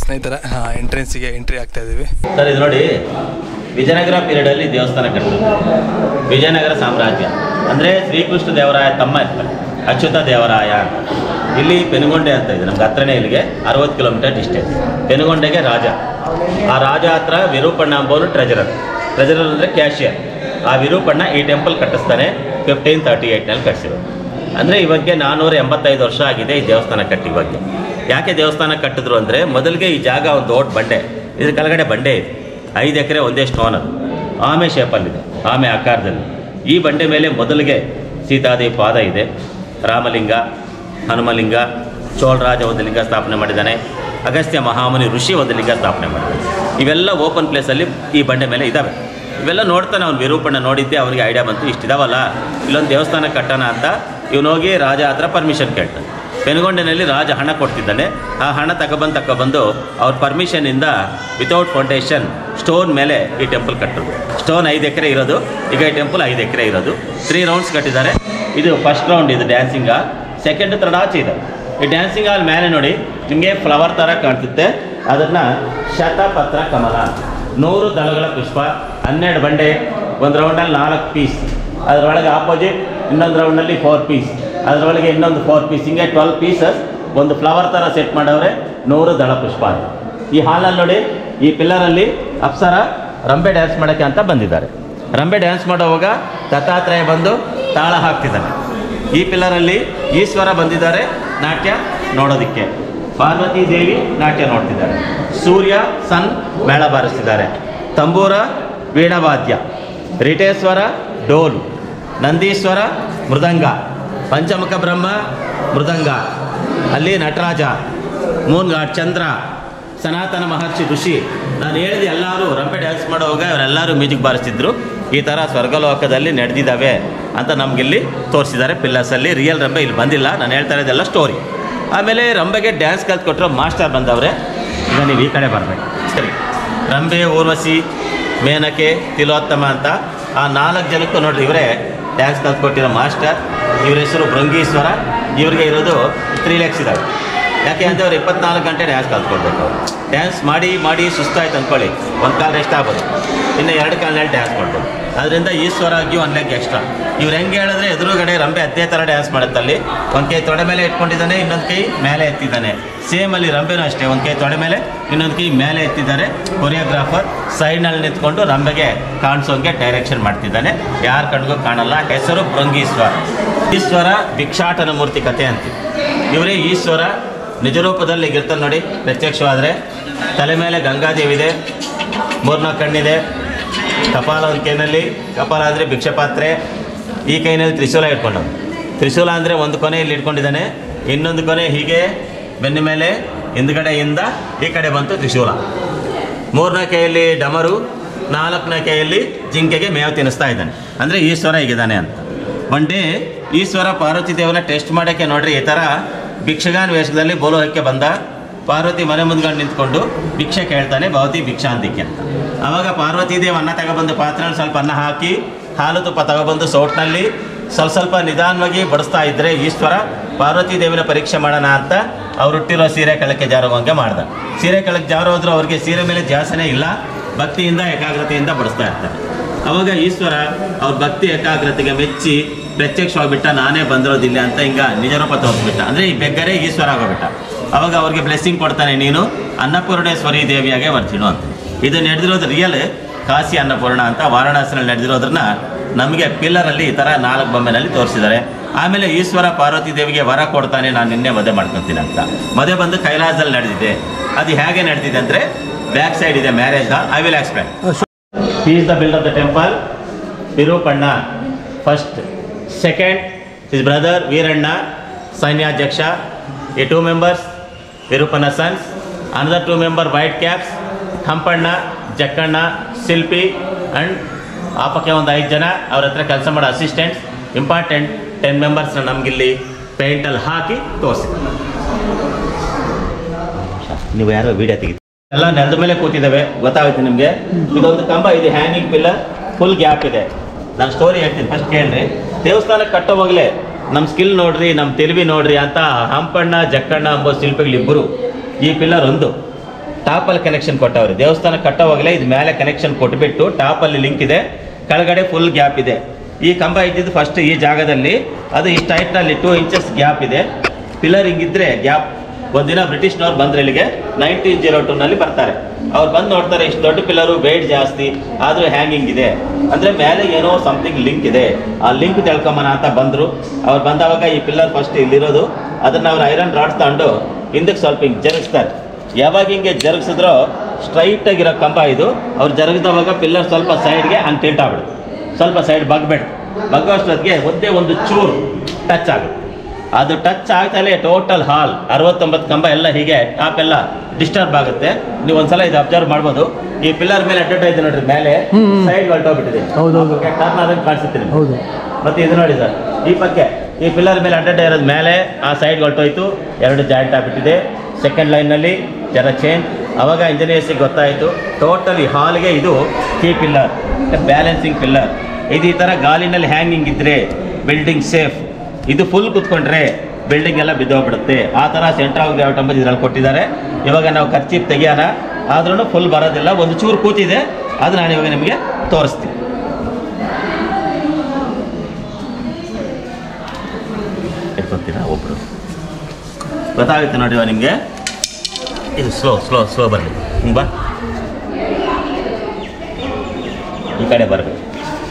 ಸ್ನೇಹಿತರ ಎಂಟ್ರೆನ್ಸಿಗೆ ಎಂಟ್ರಿ ಆಗ್ತಾ ಇದ್ದೀವಿ ಸರ್ ಇದು ನೋಡಿ ವಿಜಯನಗರ ಪೀರಿಯಡಲ್ಲಿ ದೇವಸ್ಥಾನ ಕಟ್ಟಿದ್ರು ವಿಜಯನಗರ ಸಾಮ್ರಾಜ್ಯ ಅಂದರೆ ಶ್ರೀಕೃಷ್ಣ ದೇವರಾಯ ತಮ್ಮ ಇರ್ತಾರೆ ಅಚ್ಯುತ ದೇವರಾಯ ಅಂತ ಇಲ್ಲಿ ಪೆನುಗೊಂಡೆ ಅಂತ ಇದೆ ನಮ್ಗೆ ಹತ್ರನೇ ಇಲ್ಲಿಗೆ ಅರವತ್ತು ಕಿಲೋಮೀಟರ್ ಡಿಸ್ಟೆನ್ಸ್ ಪೆನುಗೊಂಡೆಗೆ ರಾಜ ಆ ರಾಜ ಹತ್ರ ವಿರೂಪಣ್ಣ ಅಂಬೋನು ಟ್ರೆಜರರ್ ಟ್ರೆಜರರ್ ಅಂದರೆ ಕ್ಯಾಶಿಯರ್ ಆ ವಿರೂಪಣ್ಣ ಈ ಟೆಂಪಲ್ ಕಟ್ಟಿಸ್ತಾನೆ ಫಿಫ್ಟೀನ್ ತರ್ಟಿ ಏಯ್ಟ್ನಲ್ಲಿ ಕಟ್ಟಿಸಿರೋದು ಅಂದರೆ ಇವಾಗೆ ನಾನ್ನೂರ ಎಂಬತ್ತೈದು ವರ್ಷ ಆಗಿದೆ ಈ ದೇವಸ್ಥಾನ ಕಟ್ಟಿ ಇವಾಗೆ ಯಾಕೆ ದೇವಸ್ಥಾನ ಕಟ್ಟಿದ್ರು ಅಂದರೆ ಮೊದಲಿಗೆ ಈ ಜಾಗ ಒಂದು ದೊಡ್ಡ ಬಂಡೆ ಇದ್ರ ಕೆಳಗಡೆ ಬಂಡೆ ಇದೆ ಐದು ಎಕರೆ ಒಂದೇ ಸ್ಟೋನ್ ಅದು ಆಮೆ ಶೇಪಲ್ಲಿದೆ ಆಮೆ ಆಕಾರದಲ್ಲಿ ಈ ಬಂಡೆ ಮೇಲೆ ಮೊದಲಿಗೆ ಸೀತಾದೇವಿ ಪಾದ ಇದೆ ರಾಮಲಿಂಗ ಹನುಮಲಿಂಗ ಚೋಳರಾಜ ಒಂದು ಲಿಂಗ ಸ್ಥಾಪನೆ ಮಾಡಿದ್ದಾನೆ ಅಗಸ್ತ್ಯ ಮಹಾಮುನಿ ಋಷಿ ಒಂದು ಲಿಂಗ ಸ್ಥಾಪನೆ ಮಾಡಿದ್ದಾನೆ ಇವೆಲ್ಲ ಓಪನ್ ಪ್ಲೇಸಲ್ಲಿ ಈ ಬಂಡೆ ಮೇಲೆ ಇದ್ದಾವೆ ಇವೆಲ್ಲ ನೋಡ್ತಾನೆ ಅವ್ನು ವಿರೂಪಣ್ಣ ನೋಡಿದ್ದೆ ಅವನಿಗೆ ಐಡಿಯಾ ಬಂತು ಇಷ್ಟಿದಾವಲ್ಲ ಇಲ್ಲೊಂದು ದೇವಸ್ಥಾನ ಕಟ್ಟೋಣ ಅಂತ ಇವನು ಹೋಗಿ ರಾಜ ಹತ್ರ ಪರ್ಮಿಷನ್ ಕೇಳ್ತಾನೆ ಪೆನುಗೊಂಡಿನಲ್ಲಿ ರಾಜ ಹಣ ಕೊಡ್ತಿದ್ದಾನೆ ಆ ಹಣ ತಗೊಬಂದು ತಗೊಬಂದು ಅವ್ರ ಪರ್ಮಿಷನಿಂದ ವಿತೌಟ್ ಫೌಂಡೇಶನ್ ಸ್ಟೋನ್ ಮೇಲೆ ಈ ಟೆಂಪಲ್ ಕಟ್ಟೋದು ಸ್ಟೋನ್ ಐದು ಎಕರೆ ಇರೋದು ಈಗ ಈ ಟೆಂಪಲ್ ಐದು ಎಕರೆ ಇರೋದು ತ್ರೀ ರೌಂಡ್ಸ್ ಕಟ್ಟಿದ್ದಾರೆ ಇದು ಫಸ್ಟ್ ರೌಂಡ್ ಇದು ಡ್ಯಾನ್ಸಿಂಗ್ ಹಾಲ್ ಸೆಕೆಂಡ್ ಥರ್ಡ್ ಆಚೆ ಇದೆ ಈ ಡ್ಯಾನ್ಸಿಂಗ್ ಹಾಲ್ ಮೇಲೆ ನೋಡಿ ನಿಮಗೆ ಫ್ಲವರ್ ಥರ ಕಾಣ್ತಿತ್ತೆ ಅದನ್ನು ಶತಪತ್ರ ಕಮಲ ಅಂತ. ನೂರು ದಳಗಳ ಪುಷ್ಪ ಹನ್ನೆರಡು ಬಂಡೆ ಒಂದು ರೌಂಡಲ್ಲಿ ನಾಲ್ಕು ಪೀಸ್ ಅದರೊಳಗೆ ಆಪೋಸಿಟ್ ಇನ್ನೊಂದು ರೌಂಡಲ್ಲಿ ಫೋರ್ ಪೀಸ್ ಅದರೊಳಗೆ ಇನ್ನೊಂದು ಫೋರ್ ಪೀಸ್ ಹಿಂಗೆ ಟ್ವೆಲ್ ಪೀಸಸ್ ಒಂದು ಫ್ಲವರ್ ಥರ ಸೆಟ್ ಮಾಡವ್ರೆ ನೂರು ದಳ ಪುಷ್ಪ ಅಂತ ಈ ಹಾಲಲ್ಲಿ ನೋಡಿ ಈ ಪಿಲ್ಲರಲ್ಲಿ ಅಪ್ಸರ ರಂಬೆ ಡ್ಯಾನ್ಸ್ ಮಾಡೋಕ್ಕೆ ಅಂತ ಬಂದಿದ್ದಾರೆ ರಂಬೆ ಡ್ಯಾನ್ಸ್ ಮಾಡೋವಾಗ ದತ್ತಾತ್ರೇಯ ಬಂದು ತಾಳ ಹಾಕ್ತಿದ್ದಾನೆ ಈ ಪಿಲ್ಲರಲ್ಲಿ ಈಶ್ವರ ಬಂದಿದ್ದಾರೆ ನಾಟ್ಯ ನೋಡೋದಕ್ಕೆ ಪಾರ್ವತಿ ದೇವಿ ನಾಟ್ಯ ನೋಡ್ತಿದ್ದಾರೆ ಸೂರ್ಯ ಸನ್ ಮೇಳ ಬಾರಿಸ್ತಿದ್ದಾರೆ ತಂಬೂರ ವೀಣವಾದ್ಯ ರಿಟೇಶ್ವರ ಡೋಲು ನಂದೀಶ್ವರ ಮೃದಂಗ ಪಂಚಮುಖ ಬ್ರಹ್ಮ ಮೃದಂಗ ಅಲ್ಲಿ ನಟರಾಜ ಮೂನ್ ಗಾಡ್ ಚಂದ್ರ ಸನಾತನ ಮಹರ್ಷಿ ಋಷಿ ನಾನು ಹೇಳಿದ ಎಲ್ಲರೂ ರಂಪೆ ಡ್ಯಾನ್ಸ್ ಮಾಡುವಾಗ ಅವರೆಲ್ಲರೂ ಮ್ಯೂಸಿಕ್ ಬಾರಿಸ್ತಿದ್ರು ಈ ಥರ ಸ್ವರ್ಗಲೋಕದಲ್ಲಿ ನಡೆದಿದ್ದಾವೆ ಅಂತ ನಮಗಿಲ್ಲಿ ತೋರಿಸಿದ್ದಾರೆ ಪಿಲ್ಲರ್ಸಲ್ಲಿ ರಿಯಲ್ ರಂಬೆ ಇಲ್ಲಿ ಬಂದಿಲ್ಲ ನಾನು ಹೇಳ್ತಾ ಇರೋದೆಲ್ಲ ಸ್ಟೋರಿ ಆಮೇಲೆ ರಂಬೆಗೆ ಡ್ಯಾನ್ಸ್ ಕಲ್ತ್ಕೊಟ್ರೆ ಮಾಸ್ಟರ್ ಬಂದವ್ರೆ ಈಗ ನೀವು ಈ ಕಡೆ ಬರಬೇಕು ಸರಿ ರಂಬೆ ಊರ್ವಶಿ ಮೇನಕೆ ತಿಲೋತ್ತಮ ಅಂತ ಆ ನಾಲ್ಕು ಜನಕ್ಕೂ ನೋಡ್ರಿ ಇವರೇ ಡ್ಯಾನ್ಸ್ ಕಲ್ತ್ಕೊಟ್ಟಿರೋ ಮಾಸ್ಟರ್ ಇವ್ರ ಹೆಸರು ಭೃಂಗೀಶ್ವರ ಇವ್ರಿಗೆ ಇರೋದು ತ್ರೀ ಲ್ಯಾಕ್ಸ್ ಇದ್ದಾವೆ ಯಾಕೆ ಅಂದರೆ ಅವ್ರು ಇಪ್ಪತ್ನಾಲ್ಕು ಗಂಟೆ ಡ್ಯಾನ್ಸ್ ಕಲ್ತ್ಕೊಳ್ಬೇಕು ಅವ್ರು ಡ್ಯಾನ್ಸ್ ಮಾಡಿ ಮಾಡಿ ಸುಸ್ತಾಯ್ತು ಅಂದ್ಕೊಳ್ಳಿ ಒಂದು ಕಾಲು ರೆಸ್ಟ್ ಆಗ್ಬೋದು ಇನ್ನು ಎರಡು ಕಾಲಿನಲ್ಲಿ ಡ್ಯಾನ್ಸ್ ಮಾಡ್ಬೋದು ಅದರಿಂದ ಈಶ್ವರಾಗಿ ಒಂದು ಲೆಗ್ ಎಕ್ಸ್ಟ್ರಾ ಇವ್ರು ಹೆಂಗೆ ಹೇಳಿದ್ರೆ ಎದುರುಗಡೆ ರಂಬೆ ಅದೇ ಥರ ಡ್ಯಾನ್ಸ್ ಮಾಡುತ್ತಲ್ಲಿ ಒಂದು ಕೈ ತೊಡೆ ಮೇಲೆ ಇಟ್ಕೊಂಡಿದ್ದಾನೆ ಇನ್ನೊಂದು ಕೈ ಮೇಲೆ ಎತ್ತಿದ್ದಾನೆ ಸೇಮ್ ಅಲ್ಲಿ ರಂಬೆನೂ ಅಷ್ಟೇ ಒಂದು ಕೈ ತೊಡೆ ಮೇಲೆ ಇನ್ನೊಂದು ಕೈ ಮೇಲೆ ಎತ್ತಿದ್ದಾರೆ ಕೊರಿಯೋಗ್ರಾಫರ್ ಸೈಡ್ನಲ್ಲಿ ನಿಂತ್ಕೊಂಡು ರಂಬೆಗೆ ಕಾಣಿಸೋಂಗೆ ಡೈರೆಕ್ಷನ್ ಮಾಡ್ತಿದ್ದಾನೆ ಯಾರ ಕಣ್ಗೂ ಕಾಣಲ್ಲ ಹೆಸರು ಭೃಂಗೀಶ್ವರ ಈಶ್ವರ ಭಿಕ್ಷಾಟನ ಮೂರ್ತಿ ಕಥೆ ಅಂತ ಇವರೇ ಈಶ್ವರ ನಿಜರೂಪದಲ್ಲಿ ಇರ್ತಾನೆ ನೋಡಿ ಪ್ರತ್ಯಕ್ಷವಾದರೆ ತಲೆ ಮೇಲೆ ಗಂಗಾದೇವಿದೆ ಮೂರ್ನಾಲ್ಕು ಕಣ್ಣಿದೆ ಕಪಾಲ ಒಂದು ಕೈನಲ್ಲಿ ಕಪಾಲ ಅಂದರೆ ಭಿಕ್ಷಪಾತ್ರೆ ಈ ಕೈನಲ್ಲಿ ತ್ರಿಶೂಲ ಇಟ್ಕೊಂಡವನು ತ್ರಿಶೂಲ ಅಂದರೆ ಒಂದು ಕೊನೆ ಇಲ್ಲಿ ಇಟ್ಕೊಂಡಿದ್ದಾನೆ ಇನ್ನೊಂದು ಕೊನೆ ಹೀಗೆ ಬೆನ್ನ ಮೇಲೆ ಹಿಂದ್ಗಡೆಯಿಂದ ಈ ಕಡೆ ಬಂತು ತ್ರಿಶೂಲ ಮೂರನೇ ಕೈಯಲ್ಲಿ ಡಮರು ನಾಲ್ಕನೇ ಕೈಯಲ್ಲಿ ಜಿಂಕೆಗೆ ಮೇವು ತಿನ್ನಿಸ್ತಾ ಇದ್ದಾನೆ ಅಂದರೆ ಈಶ್ವರ ಹೀಗಿದ್ದಾನೆ ಅಂತ ಒನ್ ಡೇ ಈಶ್ವರ ಪಾರ್ವತಿ ದೇವನ ಟೆಸ್ಟ್ ಮಾಡೋಕ್ಕೆ ನೋಡ್ರಿ ಈ ಥರ ಭಿಕ್ಷಗಾನ್ ವೇಷದಲ್ಲಿ ಬೋಲೋಹಕ್ಕೆ ಬಂದ ಪಾರ್ವತಿ ಮನೆ ಮುಂದ್ಗಡೆ ನಿಂತ್ಕೊಂಡು ಭಿಕ್ಷೆ ಕೇಳ್ತಾನೆ ಭವತಿ ಭಿಕ್ಷಾಂತಿಕೆ ಅಂತ ಆವಾಗ ಪಾರ್ವತಿ ದೇವ ಅನ್ನ ತಗೊಬಂದು ಪಾತ್ರೆಯಲ್ಲಿ ಸ್ವಲ್ಪ ಅನ್ನ ಹಾಕಿ ಹಾಲು ತುಪ್ಪ ತಗೊಬಂದು ಸೌಟ್ನಲ್ಲಿ ಸ್ವಲ್ಪ ಸ್ವಲ್ಪ ನಿಧಾನವಾಗಿ ಬಡಿಸ್ತಾ ಇದ್ರೆ ಈಶ್ವರ ಪಾರ್ವತಿ ದೇವಿನ ಪರೀಕ್ಷೆ ಮಾಡೋಣ ಅಂತ ಅವ್ರು ಹುಟ್ಟಿರೋ ಸೀರೆ ಕೆಳಕ್ಕೆ ಜಾರೋವಂಗೆ ಮಾಡ್ದ ಸೀರೆ ಕೆಳಕ್ಕೆ ಜಾರೋ ಹೋದ್ರು ಅವ್ರಿಗೆ ಸೀರೆ ಮೇಲೆ ಜಾಸನೇ ಇಲ್ಲ ಭಕ್ತಿಯಿಂದ ಏಕಾಗ್ರತೆಯಿಂದ ಬಡಿಸ್ತಾ ಇರ್ತಾರೆ ಅವಾಗ ಈಶ್ವರ ಅವ್ರ ಭಕ್ತಿ ಏಕಾಗ್ರತೆಗೆ ಮೆಚ್ಚಿ ಪ್ರತ್ಯಕ್ಷವಾಗಿಬಿಟ್ಟ ನಾನೇ ಬಂದಿರೋದಿಲ್ಲ ಅಂತ ಹಿಂಗ ನಿಜರೂಪ ತೋರಿಸ್ಬಿಟ್ಟ ಅಂದ್ರೆ ಈ ಬೆಗ್ಗರೆ ಈಶ್ವರ ಆಗೋಬಿಟ್ಟ ಅವಾಗ ಅವ್ರಿಗೆ ಬ್ಲೆಸ್ಸಿಂಗ್ ಕೊಡ್ತಾನೆ ನೀನು ಅನ್ನಪೂರ್ಣೇಶ್ವರಿ ದೇವಿಯಾಗೆ ಬರ್ತೀನು ಅಂತ ಇದು ನಡೆದಿರೋದು ರಿಯಲ್ ಕಾಶಿ ಅನ್ನಪೂರ್ಣ ಅಂತ ವಾರಣಾಸಿನಲ್ಲಿ ನಡೆದಿರೋದ್ರನ್ನ ನಮಗೆ ಪಿಲ್ಲರಲ್ಲಿ ಈ ಥರ ನಾಲ್ಕು ಬೊಮ್ಮೆನಲ್ಲಿ ತೋರಿಸಿದ್ದಾರೆ ಆಮೇಲೆ ಈಶ್ವರ ಪಾರ್ವತಿ ದೇವಿಗೆ ವರ ಕೊಡ್ತಾನೆ ನಾನು ನಿನ್ನೆ ಮದುವೆ ಮಾಡ್ಕೊತೀನಿ ಅಂತ ಮದುವೆ ಬಂದು ಕೈಲಾಸದಲ್ಲಿ ನಡೆದಿದೆ ಅದು ಹೇಗೆ ನಡೆದಿದೆ ಅಂದರೆ ಬ್ಯಾಕ್ ಸೈಡ್ ಇದೆ marriage hall I will explain He is the builder of the temple, Virupanna. First. Second, his brother Veeranna, Sainyajaksha. A two members, Virupanna sons. Another two member white caps, Hampanna, Jakkanna, Silpi and ಆಪಕ್ಕೆ ಒಂದು ಐದು ಜನ ಅವ್ರ ಹತ್ರ ಕೆಲಸ ಮಾಡೋ assistants important ten ಮೆಂಬರ್ಸ್ನ ನಮಗಿಲ್ಲಿ ಪೇಂಟಲ್ಲಿ ಹಾಕಿ ತೋರಿಸಿದ್ದಾರೆ ನೀವು ಯಾರೋ ವಿಡಿಯೋ ತೆಗಿ ಎಲ್ಲ ನೆಲದ ಮೇಲೆ ಕೂತಿದ್ದಾವೆ ಗೊತ್ತಾಗುತ್ತೆ ನಿಮಗೆ ಇದೊಂದು ಕಂಬ ಇದು ಹ್ಯಾಂಗಿಂಗ್ ಪಿಲ್ಲರ್ ಫುಲ್ ಗ್ಯಾಪ್ ಇದೆ ನಾನು ಸ್ಟೋರಿ ಹೇಳ್ತೀನಿ ಫಸ್ಟ್ ಕೇಳ್ರಿ ದೇವಸ್ಥಾನ ಕಟ್ಟೋವಾಗಲೇ ನಮ್ಮ ಸ್ಕಿಲ್ ನೋಡ್ರಿ ನಮ್ಮ ತಿಳಿವಿ ನೋಡ್ರಿ ಅಂತ ಹಂಪಣ್ಣ ಜಕ್ಕಣ್ಣ ಎಂಬ ಶಿಲ್ಪಿಗಳಿಬ್ಬರು ಈ ಪಿಲ್ಲರ್ ಒಂದು ಟಾಪಲ್ಲಿ ಕನೆಕ್ಷನ್ ಕೊಟ್ಟವ್ರೆ ದೇವಸ್ಥಾನ ಕಟ್ಟೋವಾಗಲೇ ಇದು ಮೇಲೆ ಕನೆಕ್ಷನ್ ಕೊಟ್ಬಿಟ್ಟು ಟಾಪಲ್ಲಿ ಲಿಂಕ್ ಇದೆ ಕೆಳಗಡೆ ಫುಲ್ ಗ್ಯಾಪ್ ಇದೆ ಈ ಕಂಬ ಇದ್ದಿದ್ದು ಫಸ್ಟ್ ಈ ಜಾಗದಲ್ಲಿ ಅದು ಇಷ್ಟು ಹೈಟ್ನಲ್ಲಿ ಟೂ ಇಂಚಸ್ ಗ್ಯಾಪ್ ಇದೆ ಪಿಲ್ಲರ್ ಹಿಂಗಿದ್ರೆ ಗ್ಯಾಪ್ ಒಂದಿನ ಬ್ರಿಟಿಷ್ನವ್ರು ಬಂದ್ರೆ ಇಲ್ಲಿಗೆ ನೈನ್ಟೀನ್ ಜೀರೋ ಟೂನಲ್ಲಿ ಬರ್ತಾರೆ ಅವ್ರು ಬಂದು ನೋಡ್ತಾರೆ ಇಷ್ಟು ದೊಡ್ಡ ಪಿಲ್ಲರು ವೇಟ್ ಜಾಸ್ತಿ ಆದರೂ ಹ್ಯಾಂಗಿಂಗ್ ಇದೆ ಅಂದರೆ ಮೇಲೆ ಏನೋ ಸಮಥಿಂಗ್ ಲಿಂಕ್ ಇದೆ ಆ ಲಿಂಕ್ ತಿಳ್ಕೊಂಬನ ಅಂತ ಬಂದರು ಅವ್ರು ಬಂದವಾಗ ಈ ಪಿಲ್ಲರ್ ಫಸ್ಟ್ ಇಲ್ಲಿರೋದು ಅದನ್ನು ಅವ್ರು ಐರನ್ ರಾಡ್ಸ್ ತಗೊಂಡು ಹಿಂದಕ್ಕೆ ಸ್ವಲ್ಪ ಹಿಂಗೆ ಜರುಗಿಸ್ತಾರೆ ಯಾವಾಗ ಹಿಂಗೆ ಜರುಗಿಸಿದ್ರೋ ಸ್ಟ್ರೈಟ್ ಆಗಿರೋ ಕಂಬ ಇದು ಅವ್ರು ಜರುಗಿದವಾಗ ಪಿಲ್ಲರ್ ಸ್ವಲ್ಪ ಸೈಡ್ಗೆ ಹಂಗೆ ಟಿಲ್ಟ್ ಆಗ್ಬಿಡುತ್ತೆ ಸ್ವಲ್ಪ ಸೈಡ್ ಬಗ್ಬೇಡ ಬಗ್ಗೋಷ್ಟೊತ್ತಿಗೆ ಒಂದೇ ಒಂದು ಚೂರು ಟಚ್ ಆಗುತ್ತೆ ಅದು ಟಚ್ ಆಗ್ತಲೇ ಟೋಟಲ್ ಹಾಲ್ ಅರವತ್ತೊಂಬತ್ತು ಕಂಬ ಎಲ್ಲ ಹೀಗೆ ಟಾಪ್ ಎಲ್ಲ ಡಿಸ್ಟರ್ಬ್ ಆಗುತ್ತೆ ನೀವು ಒಂದ್ಸಲ ಇದು ಅಬ್ಸರ್ವ್ ಮಾಡ್ಬೋದು ಈ ಪಿಲ್ಲರ್ ಮೇಲೆ ಅಡ್ವರ್ಟೈಸ್ ಇದೆ ನೋಡ್ರಿ ಮೇಲೆ ಹ್ಮ್, ಹ್ಮ್. ಸೈಡ್ ಹೊರಟೋಗ್ಬಿಟ್ಟಿದೆ ಹೌದೌದು. ಟರ್ನ್ ಆದಂಗೆ ಕಾಣಿಸುತ್ತೆ ನಿಮ್ಗೆ. ಹೌದು ಮತ್ತೆ ಇದು ನೋಡಿ ಸರ್ ಈ ಪಕ್ಕೆ ಈ ಪಿಲ್ಲರ್ ಮೇಲೆ ಅಡ್ಡಡ್ಡ ಇರೋದು ಮೇಲೆ ಆ ಸೈಡ್ ಹೊರಟೋಯ್ತು ಎರಡು ಜಾಯಿಂಟ್ ಆಗಿಬಿಟ್ಟಿದೆ ಸೆಕೆಂಡ್ ಲೈನ್ನಲ್ಲಿ ಜರ ಚೇಂಜ್ ಅವಾಗ ಇಂಜಿನಿಯರ್ಸಿಗೆ ಗೊತ್ತಾಯಿತು ಟೋಟಲ್ ಈ ಹಾಲ್ಗೆ ಇದು ಕೀ ಪಿಲ್ಲರ್ ಬ್ಯಾಲೆನ್ಸಿಂಗ್ ಪಿಲ್ಲರ್ ಇದು ಈ ಥರ ಗಾಲಿನಲ್ಲಿ ಹ್ಯಾಂಗಿಂಗ್ ಇದ್ದರೆ ಬಿಲ್ಡಿಂಗ್ ಸೇಫ್ ಇದು ಫುಲ್ ಕುತ್ಕೊಂಡ್ರೆ ಬಿಲ್ಡಿಂಗ್ ಎಲ್ಲ ಬಿದ್ದೋಗ್ಬಿಡುತ್ತೆ ಆ ಥರ ಸೆಂಟ್ರ್ ಆಫ್ ಗ್ರಾವಿಟಿ ಅಂಬದು ಇದರಲ್ಲಿ ಕೊಟ್ಟಿದ್ದಾರೆ ಇವಾಗ ನಾವು ಖರ್ಚೀಪ್ ತೆಗಿಯೋಣ ಆದ್ರೂ ಫುಲ್ ಬರೋದಿಲ್ಲ ಒಂದು ಚೂರು ಕೂತಿದೆ ಅದು ನಾನು ಇವಾಗ ನಿಮಗೆ ತೋರಿಸ್ತೀನಿ ಎತ್ಕೊತೀರಾ ಒಬ್ಬರು ಗೊತ್ತಾಗುತ್ತೆ ನೋಡಿ ಇವಾಗ ನಿಮಗೆ ಇದು ಸ್ಲೋ ಸ್ಲೋ ಸ್ಲೋ ಬರಲಿ ಹಿಂಗೆ ಬಾ ಈ ಕಡೆ ಬರಬೇಕು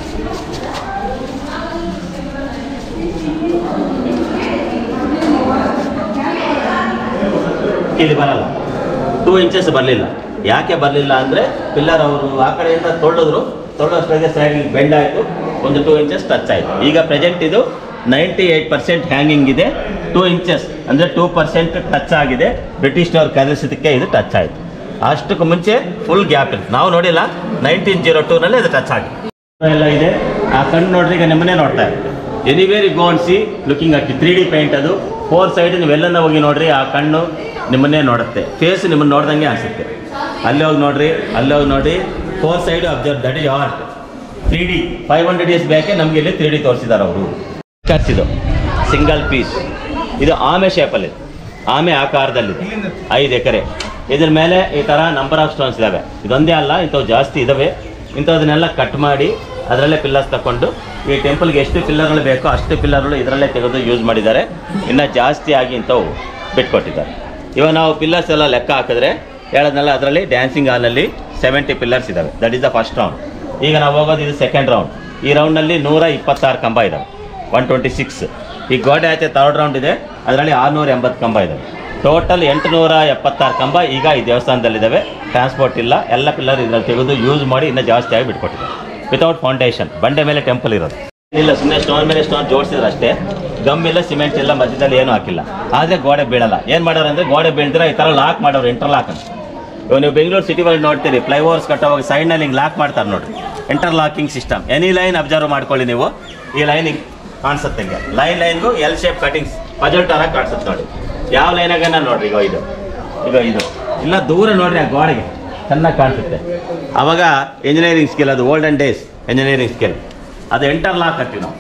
ಇಲ್ಲಿ ಬರಲ್ಲ ಟೂ ಇಂಚಸ್ ಬರಲಿಲ್ಲ ಯಾಕೆ ಬರಲಿಲ್ಲ ಅಂದರೆ ಪಿಲ್ಲರ್ ಅವರು ಆ ಕಡೆಯಿಂದ ತೊಳೆದ್ರು ತೊಳೆದಷ್ಟೊತ್ತಿಗೆ ಸೈಡ್ ಬೆಂಡ್ ಆಯಿತು ಒಂದು ಟೂ ಇಂಚಸ್ ಟಚ್ ಆಯಿತು ಈಗ ಪ್ರೆಸೆಂಟ್ ಇದು ನೈಂಟಿ ಏಯ್ಟ್ ಪರ್ಸೆಂಟ್ ಹ್ಯಾಂಗಿಂಗ್ ಇದೆ ಟೂ ಇಂಚಸ್ ಅಂದರೆ ಟೂ ಪರ್ಸೆಂಟ್ ಟಚ್ ಆಗಿದೆ ಬ್ರಿಟಿಷ್ನವ್ರು ಕರೆಸಿದ್ದಕ್ಕೆ ಇದು ಟಚ್ ಆಯಿತು ಅಷ್ಟಕ್ಕೆ ಮುಂಚೆ ಫುಲ್ ಗ್ಯಾಪ್ ಇತ್ತು ನಾವು ನೋಡಿಲ್ಲ ನೈನ್ಟೀನ್ ಜೀರೋ ಟೂನಲ್ಲಿ ಇದು ಟಚ್ ಆಗಿದೆ ಎಲ್ಲ ಇದೆ ಆ ಕಣ್ಣು ನೋಡ್ರಿ ಈಗ ನಿಮ್ಮನ್ನೇ ನೋಡ್ತಾ ಇದೆ anywhere go and see looking at three D paint ಅದು ಫೋರ್ ಸೈಡ್ ನೀವೆಲ್ಲನ ಹೋಗಿ ನೋಡ್ರಿ ಆ ಕಣ್ಣು ನಿಮ್ಮನ್ನೇ ನೋಡುತ್ತೆ ಫೇಸ್ ನಿಮ್ಮನ್ನು ನೋಡ್ದಂಗೆ ಅನಿಸುತ್ತೆ ಅಲ್ಲಿ ಹೋಗಿ ನೋಡ್ರಿ ಅಲ್ಲಿ ಹೋಗಿ ನೋಡಿ four side observe that is art three D five hundred years ಬ್ಯಾಕೆ ನಮಗೆ ಇಲ್ಲಿ ತ್ರೀ ಡಿ ತೋರಿಸಿದ್ದಾರೆ ಅವರು ಚರ್ಚ್ ಇದು ಸಿಂಗಲ್ ಪೀಸ್ ಇದು ಆಮೆ ಶೇಪಲ್ಲಿ ಆಮೆ ಆಕಾರದಲ್ಲಿದೆ ಐದು ಎಕರೆ ಇದ್ರ ಮೇಲೆ ಈ ಥರ ನಂಬರ್ ಆಫ್ ಸ್ಟೋನ್ಸ್ ಇದ್ದಾವೆ ಇದೊಂದೇ ಅಲ್ಲ ಇಂಥವು ಜಾಸ್ತಿ ಇದ್ದಾವೆ ಇಂಥದನ್ನೆಲ್ಲ ಕಟ್ ಮಾಡಿ ಅದರಲ್ಲೇ ಪಿಲ್ಲರ್ಸ್ ತಗೊಂಡು ಈ ಟೆಂಪಲ್ಗೆ ಎಷ್ಟು ಪಿಲ್ಲರ್ಗಳು ಬೇಕೋ ಅಷ್ಟು ಪಿಲ್ಲರ್ಗಳು ಇದರಲ್ಲೇ ತೆಗೆದು ಯೂಸ್ ಮಾಡಿದ್ದಾರೆ ಇನ್ನು ಜಾಸ್ತಿ ಆಗಿ ಇಂಥವು ಬಿಟ್ಕೊಟ್ಟಿದ್ದಾರೆ ಇವಾಗ ನಾವು ಪಿಲ್ಲರ್ಸ್ ಎಲ್ಲ ಲೆಕ್ಕ ಹಾಕಿದ್ರೆ ಹೇಳೋದ್ನಲ್ಲ ಅದರಲ್ಲಿ ಡ್ಯಾನ್ಸಿಂಗ್ ಹಾಲಲ್ಲಿ ಸೆವೆಂಟಿ ಪಿಲ್ಲರ್ಸ್ ಇದ್ದಾವೆ that is the first round ಈಗ ನಾವು ಹೋಗೋದು ಇದು ಸೆಕೆಂಡ್ ರೌಂಡ್ ಈ ರೌಂಡ್ನಲ್ಲಿ ನೂರ ಇಪ್ಪತ್ತಾರು ಕಂಬ ಇದ್ದಾವೆ ಒನ್ ಟ್ವೆಂಟಿ ಸಿಕ್ಸ್ ಈ ಗೋಡೆ ಆಚೆ ಥರ್ಡ್ ರೌಂಡ್ ಇದೆ ಅದರಲ್ಲಿ ಆರುನೂರ ಎಂಬತ್ತು ಕಂಬ ಇದ್ದಾವೆ ಟೋಟಲ್ ಎಂಟುನೂರ ಎಪ್ಪತ್ತಾರು ಕಂಬ ಈಗ ಈ ದೇವಸ್ಥಾನದಲ್ಲಿದ್ದಾವೆ ಟ್ರಾನ್ಸ್ಪೋರ್ಟ್ ಇಲ್ಲ ಎಲ್ಲ ಪಿಲ್ಲರ್ ಇದರಲ್ಲಿ ತೆಗೆದು ಯೂಸ್ ಮಾಡಿ ಇನ್ನೂ ಜಾಸ್ತಿ ಆಗಿ ಬಿಟ್ಕೊಟ್ಟಿದ್ದಾರೆ ವಿತೌಟ್ ಫೌಂಡೇಶನ್ ಬಂಡೆ ಮೇಲೆ ಟೆಂಪಲ್ ಇರೋದು ಇಲ್ಲ ಸುಮ್ಮನೆ ಸ್ಟೋನ್ ಮೇಲೆ ಸ್ಟೋನ್ ಜೋಡಿಸಿದ್ರೆ ಅಷ್ಟೇ ಗಮ್ ಇಲ್ಲ ಸಿಮೆಂಟ್ ಇಲ್ಲ ಮಧ್ಯದಲ್ಲಿ ಏನೂ ಹಾಕಿಲ್ಲ ಆದರೆ ಗೋಡೆ ಬೀಳಲ್ಲ ಏನು ಮಾಡೋರು ಅಂದರೆ ಗೋಡೆ ಬೀಳ್ದಿರ ಈ ಥರ ಲಾಕ್ ಮಾಡೋರು ಇಂಟರ್ಲಾಕ್ ಅಂತ ಇವಾಗ ನೀವು ಬೆಂಗಳೂರು ಸಿಟಿ ಒಳಗೆ ನೋಡ್ತೀರಿ ಫ್ಲೈಓವರ್ಸ್ ಕಟ್ಟೋವಾಗ ಸೈಡ್ನಲ್ಲಿ ಹಿಂಗೆ ಲಾಕ್ ಮಾಡ್ತಾರೆ ನೋಡ್ರಿ inter locking system any line observe ಮಾಡ್ಕೊಳ್ಳಿ ನೀವು ಈ ಲೈನ್ ಹಿಂಗೆ ಕಾಣಿಸುತ್ತೆ ಹಿಂಗೆ ಲೈನ್ ಲೈನ್ಗೂ ಎಲ್ ಶೇಪ್ ಕಟಿಂಗ್ಸ್ ಪಜಲ್ ಟರಾಗಿ ಕಾಣಿಸುತ್ತೆ ನೋಡಿ ಯಾವ ಲೈನಾಗನ ನೋಡ್ರಿ ಈಗ ಇದು ಈಗ ಇದು ಇಲ್ಲ ದೂರ ನೋಡ್ರಿ ಆ ಗೋಡೆಗೆ ಚೆನ್ನಾಗಿ ಕಾಣಿಸುತ್ತೆ ಅವಾಗ ಇಂಜಿನಿಯರಿಂಗ್ ಸ್ಕಿಲ್ ಅದು ಓಲ್ಡನ್ ಡೇಸ್ ಇಂಜಿನಿಯರಿಂಗ್ ಸ್ಕಿಲ್ ಅದು ಎಂಟರ್ ಲಾಕ್ ಕಟ್ಟಿ ನಾವು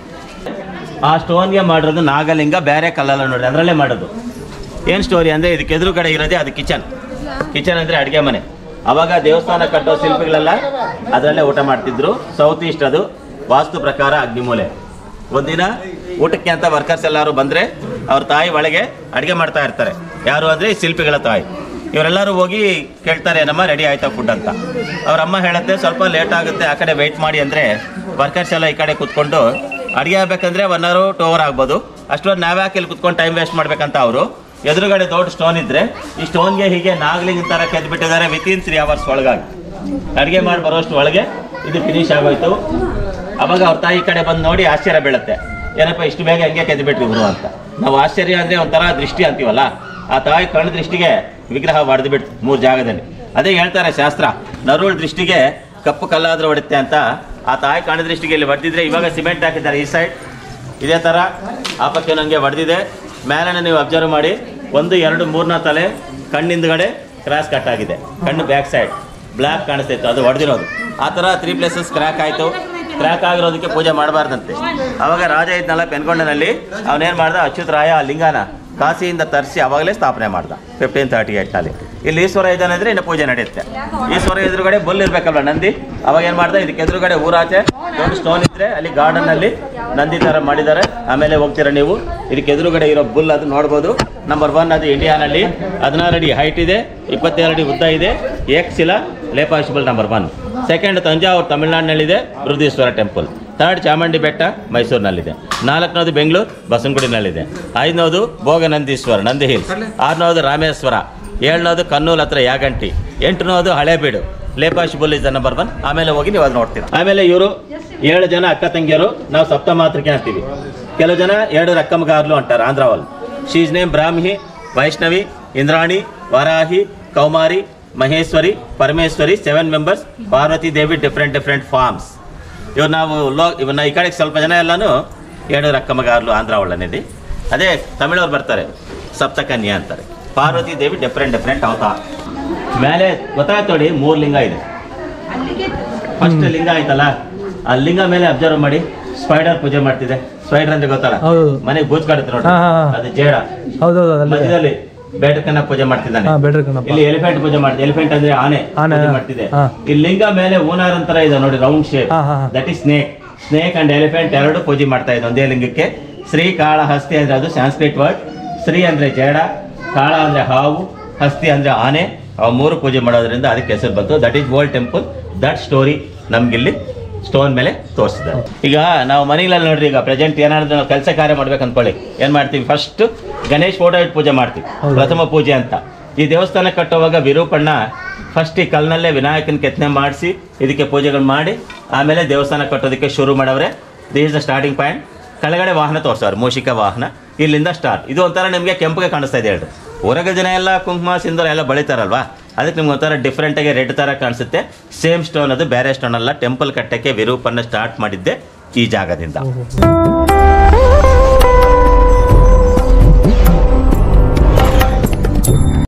ಆ ಸ್ಟೋನ್ಗೆ ಮಾಡಿರೋದು ನಾಗಲಿಂಗ ಬೇರೆ ಕಲ್ಲಲ್ಲ ನೋಡಿ ಅದರಲ್ಲೇ ಮಾಡೋದು ಏನು ಸ್ಟೋರಿ ಅಂದರೆ ಇದಕ್ಕೆ ಎದುರು ಕಡೆ ಇರೋದೇ ಅದು ಕಿಚನ್ ಕಿಚನ್ ಅಂದರೆ ಅಡುಗೆ ಮನೆ ಅವಾಗ ದೇವಸ್ಥಾನ ಕಟ್ಟೋ ಶಿಲ್ಪಿಗಳೆಲ್ಲ ಅದರಲ್ಲೇ ಊಟ ಮಾಡ್ತಿದ್ರು ಸೌತ್ ಈಸ್ಟ್ ಅದು ವಾಸ್ತು ಪ್ರಕಾರ ಅಗ್ನಿಮೂಲೆ ಒಂದಿನ ಊಟಕ್ಕೆ ಅಂತ ವರ್ಕರ್ಸ್ ಎಲ್ಲರೂ ಬಂದರೆ ಅವ್ರ ತಾಯಿ ಒಳಗೆ ಅಡುಗೆ ಮಾಡ್ತಾ ಇರ್ತಾರೆ ಯಾರು ಅಂದರೆ ಶಿಲ್ಪಿಗಳ ತಾಯಿ ಇವರೆಲ್ಲರೂ ಹೋಗಿ ಕೇಳ್ತಾರೆ ನಮ್ಮ ರೆಡಿ ಆಯ್ತಾ ಫುಡ್ ಅಂತ ಅವ್ರ ಅಮ್ಮ ಹೇಳುತ್ತೆ ಸ್ವಲ್ಪ ಲೇಟ್ ಆಗುತ್ತೆ ಆ ಕಡೆ ವೆಯ್ಟ್ ಮಾಡಿ ಅಂದರೆ ವರ್ಕರ್ಸ್ ಎಲ್ಲ ಈ ಕಡೆ ಕೂತ್ಕೊಂಡು ಅಡುಗೆ ಆಗ್ಬೇಕಂದ್ರೆ ಒನ್ ಅವರ್ ಟೂ ಅವರ್ ಆಗ್ಬೋದು ಅಷ್ಟೊಂದು ನಾವ್ಯಾಕೆ ಇಲ್ಲಿ ಕುತ್ಕೊಂಡು ಟೈಮ್ ವೇಸ್ಟ್ ಮಾಡ್ಬೇಕಂತ ಅವರು ಎದುರುಗಡೆ ದೊಡ್ಡ ಸ್ಟೋನ್ ಇದ್ರೆ ಈ ಸ್ಟೋನ್ಗೆ ಹೀಗೆ ನಾಗ್ಲಿಂಗ್ ಥರ ಕೆದ್ಬಿಟ್ಟಿದ್ದಾರೆ ವಿತಿನ್ ತ್ರೀ ಅವರ್ಸ್ ಒಳಗಾಗಿ ಅಡುಗೆ ಮಾಡಿ ಬರೋಷ್ಟು ಒಳಗೆ ಇದು ಫಿನಿಶ್ ಆಗೋಯ್ತು ಅವಾಗ ಅವ್ರ ತಾಯಿ ಕಡೆ ಬಂದು ನೋಡಿ ಆಶ್ಚರ್ಯ ಬೀಳುತ್ತೆ ಏನಪ್ಪ ಇಷ್ಟು ಬೇಗ ಹೆಂಗೆ ಕೆದ್ಬಿಟ್ರಿ ಇವರು ಅಂತ ನಾವು ಆಶ್ಚರ್ಯ ಅಂದರೆ ಒಂಥರ ದೃಷ್ಟಿ ಅಂತೀವಲ್ಲ ಆ ತಾಯಿ ಕಣ್ಣು ದೃಷ್ಟಿಗೆ ವಿಗ್ರಹ ಹೊಡೆದು ಬಿಟ್ಟು ಮೂರು ಜಾಗದಲ್ಲಿ ಅದೇ ಹೇಳ್ತಾರೆ ಶಾಸ್ತ್ರ ನರುಳ್ ದೃಷ್ಟಿಗೆ ಕಪ್ಪು ಕಲ್ಲಾದ್ರೂ ಹೊಡುತ್ತೆ ಅಂತ ಆ ತಾಯಿ ಕಣ್ಣು ದೃಷ್ಟಿಗೆ ಇಲ್ಲಿ ಹೊಡೆದಿದ್ರೆ ಇವಾಗ ಸಿಮೆಂಟ್ ಹಾಕಿದ್ದಾರೆ ಈ ಸೈಡ್ ಇದೇ ಥರ ಆ ಪಕ್ಕ ನನಗೆ ಹೊಡೆದಿದೆ ಮೇಲನೆ ನೀವು ಅಬ್ಸರ್ವ್ ಮಾಡಿ ಒಂದು ಎರಡು ಮೂರನ ತಲೆ ಕಣ್ಣಿಂದಗಡೆ ಕ್ರಾಸ್ ಕಟ್ ಆಗಿದೆ ಕಣ್ಣು ಬ್ಯಾಕ್ ಸೈಡ್ ಬ್ಲ್ಯಾಕ್ ಕಾಣಿಸ್ತಿತ್ತು ಅದು ಹೊಡೆದಿರೋದು ಆ ಥರ ತ್ರೀ ಪ್ಲೇಸಸ್ ಕ್ರ್ಯಾಕ್ ಆಯಿತು ಕ್ರ್ಯಾಕ್ ಆಗಿರೋದಕ್ಕೆ ಪೂಜೆ ಮಾಡಬಾರ್ದಂತೆ ಅವಾಗ ರಾಜ ಇದ್ನಲ್ಲ ಪೆನ್ಕೊಂಡನಲ್ಲಿ ಅವನೇನು ಮಾಡ್ದ ಅಚ್ಯುತ್ ರಾಯ ಆ ಲಿಂಗನ ಕಾಶಿಯಿಂದ ತರಿಸಿ ಅವಾಗಲೇ ಸ್ಥಾಪನೆ ಮಾಡ್ದ ಫಿಫ್ಟೀನ್ ತರ್ಟಿ ಏಟ್ನಲ್ಲಿ ಇಲ್ಲಿ ಈಶ್ವರ ಇದ್ದಾನೆ ಅಂದರೆ ಇನ್ನು ಪೂಜೆ ನಡೆಯುತ್ತೆ ಈಶ್ವರ ಎದುರುಗಡೆ ಬುಲ್ ಇರ್ಬೇಕಲ್ವ ನಂದಿ ಅವಾಗ ಏನು ಮಾಡ್ದ ಇದಕ್ಕೆ ಎದುರುಗಡೆ ಊರಾಚೆ ದೊಡ್ಡ ಸ್ಟೋನ್ ಇದ್ರೆ ಅಲ್ಲಿ ಗಾರ್ಡನ್ ಅಲ್ಲಿ ನಂದಿ ಥರ ಮಾಡಿದ್ದಾರೆ ಆಮೇಲೆ ಹೋಗ್ತೀರಾ ನೀವು ಇದಕ್ಕೆ ಎದುರುಗಡೆ ಇರೋ ಬುಲ್ ಅದು ನೋಡ್ಬೋದು ನಂಬರ್ ಒನ್ ಅದು ಇಂಡಿಯಾನಲ್ಲಿ ಹದಿನಾರು ಅಡಿ ಹೈಟ್ ಇದೆ ಇಪ್ಪತ್ತೆರಡು ಅಡಿ ಉದ್ದ ಇದೆ ಏಕ್ಶಿಲ Lepakshi bull number one second Thanjavur ತಮಿಳ್ನಾಡಿನಲ್ಲಿದೆ ಬೃಹದೀಶ್ವರ ಟೆಂಪಲ್ ಥರ್ಡ್ ಚಾಮುಂಡಿ ಬೆಟ್ಟ ಮೈಸೂರಿನಲ್ಲಿದೆ ನಾಲ್ಕನೇದು ಬೆಂಗಳೂರು ಬಸವನಗುಡಿನಲ್ಲಿದೆ ಐದನೇದು ಭೋಗನಂದೀಶ್ವರ ನಂದಿ ಹಿಲ್ಸ್ ಆರನೇದು ರಾಮೇಶ್ವರ ಏಳನೇದು ಕನ್ನೂಲ್ ಹತ್ರ ಯಾಗಂಟಿ ಎಂಟನೇದು Halebidu Lepakshi bull is number one ಆಮೇಲೆ ಹೋಗಿ ನೀವು ಅದು ನೋಡ್ತೀರಾ ಆಮೇಲೆ ಇವರು ಏಳು ಜನ ಅಕ್ಕ ತಂಗಿಯರು ನಾವು ಸಪ್ತ ಮಾತೃಕೆ ಅಂತೀವಿ ಕೆಲವು ಜನ ಎರಡು ರಕ್ಕಮಗಾರ್ಲು ಅಂತಾರೆ ಆಂಧ್ರವಲ್ she's name Brahmi Vaishnavi Indrani Varahi Kaumari Maheshwari Parameshwari seven members Parvati Devi different different forms ಇವ್ರು ನಾವು ಲೋ ಇವನ್ನ ಈ ಕಡೆಗೆ ಸ್ವಲ್ಪ ಜನ ಎಲ್ಲಾನು ಏಳು ರಕ್ಕಮಗಾರ್ಲು ಆಂಧ್ರ ಒಳ್ಳನಿದೆ ಅದೇ ತಮಿಳವ್ರು ಬರ್ತಾರೆ ಸಪ್ತಕನ್ಯಾ ಅಂತಾರೆ ಪಾರ್ವತಿ ದೇವಿ ಡಿಫ್ರೆಂಟ್ ಡಿಫ್ರೆಂಟ್ ಅವತಾರ ಮೇಲೆ ಗೊತ್ತಾಯ್ತು ನೋಡಿ ಮೂರು ಲಿಂಗ ಇದೆ ಫಸ್ಟ್ ಲಿಂಗ ಆಯ್ತಲ್ಲ ಆ ಲಿಂಗ ಮೇಲೆ ಅಬ್ಸರ್ವ್ ಮಾಡಿ ಸ್ಪೈಡರ್ ಪೂಜೆ ಮಾಡ್ತಿದೆ ಸ್ಪೈಡರ್ ಅಂದ್ರೆ ಗೊತ್ತಲ್ಲ ಹೌದು. ಮನೆಗೆ ಬೂಚ್ಕಾಡುತ್ತೆ ನೋಡಿ ಹಾ, ಹಾ, ಹಾ. ಅದು ಜೇಡ ಹೌದೌದು ಅಲ್ಲೇ ಮಧ್ಯದಲ್ಲಿ ಬೇಟಕನ್ನ ಪೂಜೆ ಮಾಡ್ತಿದ್ದಾನೆ ಹಾ ಬೇಡ್ರಿ ಕಣಪ್ಪ ಇಲ್ಲಿ ಎಲಿಫೆಂಟ್ ಪೂಜೆ ಮಾಡ್ತಿದೆ ಎಲಿಫೆಂಟ್ ಅಂದ್ರೆ ಆನೆ ಆನೆ, ಪೂಜೆ ಹಾ. ಮಾಡ್ತಿದೆ ಹಾ. ಈ ಲಿಂಗ ಮೇಲೆ ಊನಾರ್ ಅಂತರ ಇದೆ ನೋಡಿ ರೌಂಡ್ ಶೇಪ್ ಹಾ, ಹಾ, ಹಾ. That is snake snake and elephant ಎರಡು ಪೂಜೆ ಮಾಡ್ತಾ ಇದೆ ಒಂದೇ ಲಿಂಗಕ್ಕೆ ಶ್ರೀ ಕಾಳ ಹಸ್ತಿ ಅಂದ್ರೆ ಅದು ಸಾಂಸ್ಕ್ರಿಟ್ ವರ್ಡ್ ಶ್ರೀ ಅಂದ್ರೆ ಜೇಡ ಕಾಳ ಅಂದ್ರೆ ಹಾವು ಹಸ್ತಿ ಅಂದ್ರೆ ಆನೆ ಅವು ಮೂರು ಪೂಜೆ ಮಾಡೋದ್ರಿಂದ ಅದಕ್ಕೆ ಹೆಸರು ಬಂತು that is old temple that story ನಮ್ಗಿಲ್ಲಿ ಸ್ಟೋನ್ ಮೇಲೆ ತೋರಿಸಿದ್ದಾರೆ ಈಗ ನಾವು ಮನೆಗಳಲ್ಲಿ ನೋಡ್ರಿ ಈಗ ಪ್ರೆಸೆಂಟ್ ಏನಾದ್ರು ನಾವು ಕೆಲಸ ಕಾರ್ಯ ಮಾಡ್ಬೇಕು ಅನ್ಕೊಳ್ಳಿ ಏನ್ ಮಾಡ್ತೀವಿ ಫಸ್ಟ್ ಗಣೇಶ್ ಫೋಟೋ ಇಟ್ಟು ಪೂಜೆ ಮಾಡ್ತೀವಿ ಹೌದು. ಪ್ರಥಮ ಪೂಜೆ ಅಂತ ಈ ದೇವಸ್ಥಾನ ಕಟ್ಟುವಾಗ ವಿರೂಪಣ್ಣ ಫಸ್ಟ್ ಈ ಕಲ್ನಲ್ಲೇ ವಿನಾಯಕನ ಕೆತ್ತನೆ ಮಾಡಿಸಿ ಇದಕ್ಕೆ ಪೂಜೆಗಳು ಮಾಡಿ ಆಮೇಲೆ ದೇವಸ್ಥಾನ ಕಟ್ಟೋದಕ್ಕೆ ಶುರು ಮಾಡವ್ರೆ this is the starting point ಕೆಳಗಡೆ ವಾಹನ ತೋರ್ಸವ್ರೆ ಮೂಷಿಕ ವಾಹನ ಇಲ್ಲಿಂದ ಸ್ಟಾರ್ಟ್ ಇದು ಒಂಥರ ನಿಮಗೆ ಕೆಂಪಿಗೆ ಕಾಣಿಸ್ತಾ ಇದೆ ಹೇಳ್ರಿ ಹೊರಗೆ ಜನ ಎಲ್ಲ ಕುಂಕುಮ ಸಿಂಧೂರ ಎಲ್ಲ ಬಳಿತಾರಲ್ವಾ ಅದಕ್ಕೆ ನಿಮ್ಗೆ ಒಂಥರ ಡಿಫ್ರೆಂಟಾಗಿ ರೆಡ್ ಥರ ಕಾಣಿಸುತ್ತೆ ಸೇಮ್ ಸ್ಟೋನ್ ಅದು ಬೇರೆ ಸ್ಟೋನ್ ಅಲ್ಲ ಟೆಂಪಲ್ ಕಟ್ಟಕ್ಕೆ ವಿರೂಪನ್ನ ಸ್ಟಾರ್ಟ್ ಮಾಡಿದ್ದೆ ಈ ಜಾಗದಿಂದ ಓಹೋ